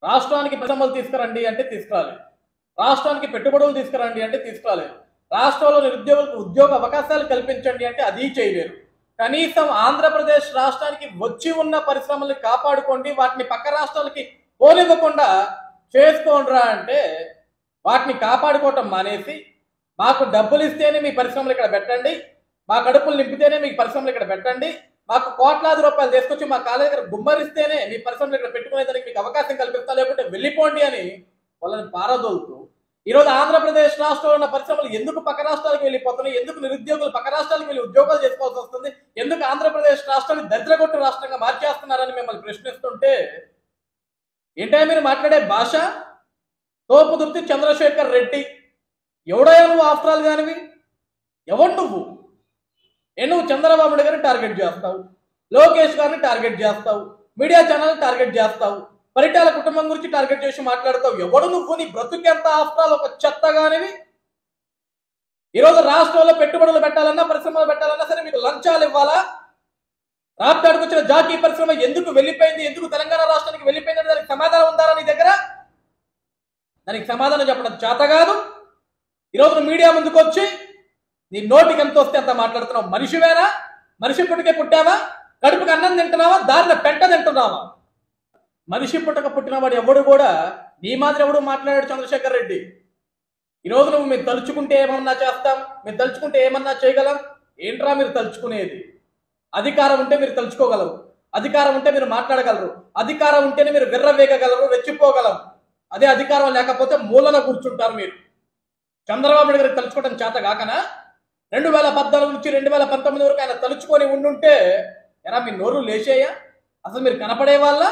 రాష్ట్రానికి పరిశ్రమలు తీసుకురండి అంటే తీసుకురాలి రాష్ట్రానికి పెట్టుబడులు తీసుకురండి అంటే తీసుకురాలి రాష్ట్రంలో నిరుద్యోగులకు ఉద్యోగ అవకాశాలు కల్పించండి అంటే అది చేయలేరు కనీసం ఆంధ్రప్రదేశ్ రాష్ట్రానికి వచ్చి ఉన్న పరిశ్రమల్ని కాపాడుకోండి వాటిని పక్క రాష్ట్రాలకి పోనివ్వకుండా చేసుకోండిరా అంటే వాటిని కాపాడుకోవటం మానేసి మాకు డబ్బులు ఇస్తేనే మీ పరిశ్రమలు ఇక్కడ పెట్టండి మా కడుపులు నింపితేనే మీ పరిశ్రమలు ఇక్కడ పెట్టండి మాకు కోట్లాది రూపాయలు తీసుకొచ్చి మా కాలేజీ దగ్గర గుమ్మరిస్తేనే మీ పరిశ్రమలు ఇక్కడ పెట్టుకునేదానికి మీకు అవకాశం కల్పిస్తా లేకుంటే వెళ్ళిపోండి అని వాళ్ళని పారదోలుతూ ఈరోజు ఆంధ్రప్రదేశ్ రాష్ట్రంలో ఉన్న పరిశ్రమలు ఎందుకు పక్క రాష్ట్రాలకు వెళ్ళిపోతున్నాయి ఎందుకు నిరుద్యోగులు పక్క రాష్ట్రాలకు వెళ్ళి ఉద్యోగాలు చేసుకోవాల్సి వస్తుంది ఎందుకు ఆంధ్రప్రదేశ్ రాష్ట్రాన్ని దరిద్రగొట్టు రాష్ట్రంగా మార్చేస్తున్నారని మిమ్మల్ని ప్రశ్నిస్తుంటే ఏంటో మీరు మాట్లాడే భాష తోపుదుర్తి చంద్రశేఖర్ రెడ్డి ఎవడయ్యా నువ్వు ఆఫ్టర్ ఆల్ కానివి ఎవడు నువ్వు ఏ నువ్వు చంద్రబాబు నాయుడు గారిని టార్గెట్ చేస్తావు లోకేష్ గారిని టార్గెట్ చేస్తావు మీడియా ఛానల్ టార్గెట్ చేస్తావు పరిటాల కుటుంబం గురించి టార్గెట్ చేసి మాట్లాడతావు ఎవడు నువ్వు నీ బ్రతుకెంత ఆఫ్టర్ ఆల్ ఒక చెత్త కానివి ఈరోజు రాష్ట్రంలో పెట్టుబడులు పెట్టాలన్నా పరిశ్రమలు పెట్టాలన్నా సరే మీకు లంచాలు ఇవ్వాలా రాప్తాడుకు వచ్చిన జాకీ పరిశ్రమ ఎందుకు వెళ్ళిపోయింది ఎందుకు తెలంగాణ రాష్ట్రానికి వెళ్ళిపోయింది దానికి సమాధానం ఉందారా నీ దగ్గర దానికి సమాధానం చెప్పడం చేత కాదు ఈరోజు నువ్వు మీడియా ముందుకు వచ్చి నీ నోటికి ఎంత వస్తే అంత మాట్లాడుతున్నావు మనిషివేనా మనిషి పుట్టుకే పుట్టావా కడుపుకి అన్నం తింటున్నావా దారిలో పెంట తింటున్నావా మనిషి పుట్టక పుట్టినవాడు ఎవడు కూడా నీ మాదిరి ఎవడు మాట్లాడాడు చంద్రశేఖర్ రెడ్డి ఈరోజు నువ్వు మీరు తలుచుకుంటే ఏమన్నా చేస్తాం మీరు తలుచుకుంటే ఏమన్నా చేయగలం ఏంట్రా మీరు తలుచుకునేది అధికారం ఉంటే మీరు తలుచుకోగలరు అధికారం ఉంటే మీరు మాట్లాడగలరు అధికారం ఉంటేనే మీరు విర్రవేగగలరు రెచ్చిపోగలరు అదే అధికారం లేకపోతే మూలన కూర్చుంటారు మీరు చంద్రబాబు నాయుడు గారికి తలుచుకోవడం చేత కాకనా రెండు వేల పద్నాలుగు నుంచి రెండు వేల పంతొమ్మిది వరకు ఆయన తలుచుకొని ఉండుంటే ఎరా మీ నోరు లేచేయ్యా అసలు మీరు కనపడే వాళ్ళ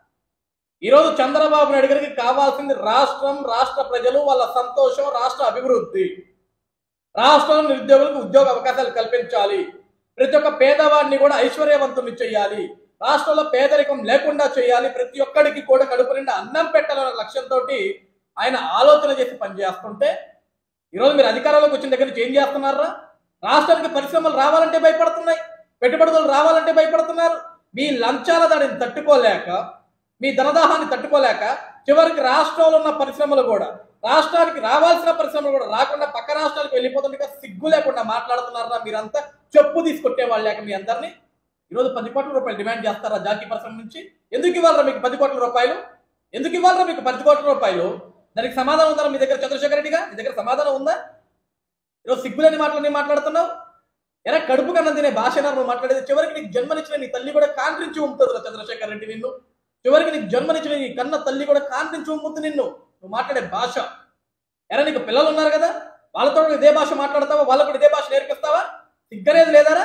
ఈరోజు చంద్రబాబు నాయుడు గారికి కావాల్సింది రాష్ట్రం రాష్ట్ర ప్రజలు వాళ్ళ సంతోషం రాష్ట్ర అభివృద్ధి రాష్ట్రంలో నిరుద్యోగులకు ఉద్యోగ అవకాశాలు కల్పించాలి ప్రతి ఒక్క పేదవాడిని కూడా ఐశ్వర్యవంతుని చేయాలి రాష్ట్రంలో పేదరికం లేకుండా చేయాలి ప్రతి ఒక్కడికి కూడా కడుపు నిండా అన్నం పెట్టాలనే లక్ష్యంతో ఆయన ఆలోచన చేసి పనిచేస్తుంటే ఈరోజు మీరు అధికారంలోకి వచ్చిన దగ్గర నుంచి ఏం చేస్తున్నారా రాష్ట్రానికి పరిశ్రమలు రావాలంటే భయపడుతున్నాయి పెట్టుబడులు రావాలంటే భయపడుతున్నారు మీ లంచాల దాడిని తట్టుకోలేక మీ ధనదాహాన్ని తట్టుకోలేక చివరికి రాష్ట్రంలో ఉన్న పరిశ్రమలు కూడా రాష్ట్రానికి రావాల్సిన పరిశ్రమలు కూడా రాకుండా పక్క రాష్ట్రాలకు వెళ్ళిపోతుండగా సిగ్గు లేకుండా మాట్లాడుతున్నారా మీరంతా చెప్పు తీసుకొట్టే వాళ్ళు లేక మీ అందరినీ ఈరోజు పది కోట్ల రూపాయలు డిమాండ్ చేస్తారా జాకీ పరిశ్రమ నుంచి ఎందుకు ఇవ్వాలరా మీకు పది కోట్ల రూపాయలు ఎందుకు ఇవ్వాలరా మీకు పది కోట్ల రూపాయలు దానికి సమాధానం ఉందా మీ దగ్గర చంద్రశేఖర్ రెడ్డిగా మీ దగ్గర సమాధానం ఉందా ఈరోజు సిగ్గులేని మాటలు నీ మాట్లాడుతున్నావు ఎరా కడుపు కన్నా తినే భాష నువ్వు మాట్లాడేది చివరికి నీకు జన్మనిచ్చిన నీ తల్లి కూడా కాంట్రించి ఉంటుంది చంద్రశేఖర్ రెడ్డి నిన్ను చివరికి నీకు జన్మనిచ్చిన నీ కన్న తల్లి కూడా కాంట్రించి ఉంటుంది నిన్ను నువ్వు మాట్లాడే భాష ఎరా నీకు పిల్లలు ఉన్నారు కదా వాళ్ళతో కూడా ఇదే భాష మాట్లాడతావా వాళ్ళకు కూడా ఇదే భాష నేర్పిస్తావా సిగ్గనేది లేదారా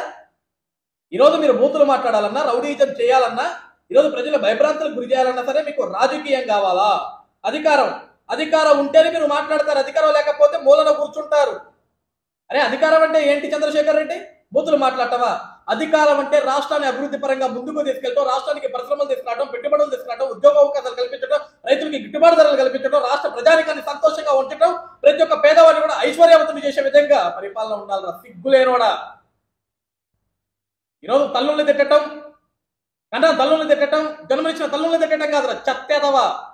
ఈరోజు మీరు బూతులు మాట్లాడాలన్నా రౌడీజం చేయాలన్నా ఈరోజు ప్రజల భయభ్రాంతులకు గురి చేయాలన్నా సరే మీకు రాజకీయం కావాలా అధికారం అధికారం ఉంటేనే మీరు మాట్లాడతారు అధికారం లేకపోతే మూలన కూర్చుంటారు అరే అధికారం అంటే ఏంటి చంద్రశేఖర్ రెడ్డి బూతులు మాట్లాడటమా అధికారం అంటే రాష్ట్రాన్ని అభివృద్ధి పరంగా ముందుకు తీసుకెళ్ళటం రాష్ట్రానికి పరిశ్రమలు తీసుకురావడం పెట్టుబడులు తీసుకురావడం ఉద్యోగ అవకాశాలు కల్పించడం రైతులకి గిట్టుబాటు ధరలు కల్పించడం రాష్ట్ర ప్రజానికాన్ని సంతోషంగా ఉంచడం ప్రతి ఒక్క పేదవాడిని కూడా ఐశ్వర్యవంతులు చేసే విధంగా పరిపాలన ఉండాలి సిగ్గులేనోడా ఈరోజు తల్లుల్ని తిట్టడం కన్నా తల్లుల్ని తిట్టడం జన్మనిచ్చిన తల్లుల్ని తిట్టడం కాదురా చెత్తేదవా